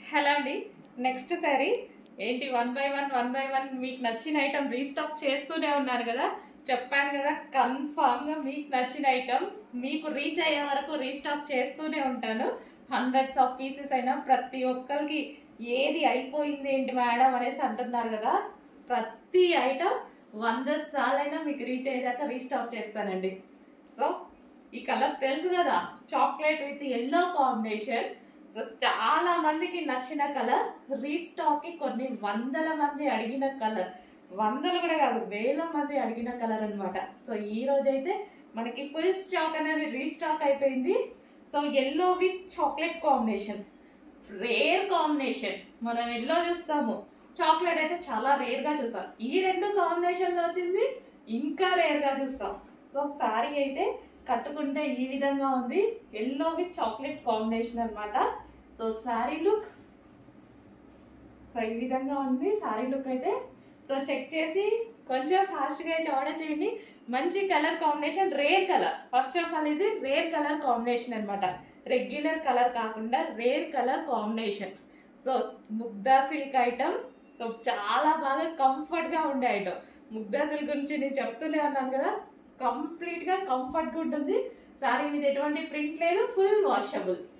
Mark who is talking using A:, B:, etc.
A: hello అండి next sari ఏంటి one by one one by one మీకు నచ్చిన ఐటమ్ రీస్టాక్ చేస్తూనే ఉన్నారు కదా చెప్పాను కదా కన్ఫామ్ గా మీకు నచ్చిన ఐటమ్ మీకు రీచ్ అయ్యే వరకు రీస్టాక్ చేస్తూనే ఉంటాను హండ్రెడ్స్ ఆఫ్ పీసెస్ అయినా ప్రతి ఒక్కరికి ఏది అయిపోయింది ఏంటి మేడం అనేసి అంటున్నారు కదా ప్రతి ఐటమ్ వంద సార్లైనా మీకు రీచ్ అయ్యేదాకా రీస్టాక్ చేస్తానండి సో ఈ కలర్ తెలుసు కదా chocolate with yellow combination so చాలా మందికి నచ్చిన కలర్ రీస్టాక్ కి కొన్ని వందల మంది అడిగిన కలర్ వందలు కూడా కాదు వేల మంది అడిగిన కలర్ అన్నమాట సో ఈ రోజు అయితే మనకి ఫుల్ స్టాక్ అనేది రీస్టాక్ అయిపోయింది so yellow with chocolate combination rare combination మనం ఎల్లో చూస్తాము చాక్లెట్ అయితే చాలా రేర్ గా చూస్తాం ఈ రెండు కాంబినేషన్ లో వచ్చింది ఇంకా రేర్ గా చూస్తాం సో సారీ అయితే కట్టుకుంటే ఈ విధంగా ఉంది ఎల్లో విత్ చాక్లెట్ కాంబినేషన్ అన్నమాట సో సారీ లుక్ సో ఈ విధంగా ఉంది సారీ లుక్ అయితే సో చెక్ చేసి కొంచెం ఫాస్ట్గా అయితే ఆర్డర్ చేయండి మంచి colour combination rare colour first of all ఇది రేర్ కలర్ కాంబినేషన్ అన్నమాట రెగ్యులర్ కలర్ కాకుండా rare colour combination so Mugdha silk item so చాలా బాగా కంఫర్ట్గా ఉండే ఐటమ్ ముగ్దా సిల్క్ గురించి నేను చెప్తూనే ఉన్నాను కదా కంప్లీట్గా కంఫర్ట్గా ఉంటుంది సారీ మీద ఎటువంటి ప్రింట్ లేదు ఫుల్ వాషబుల్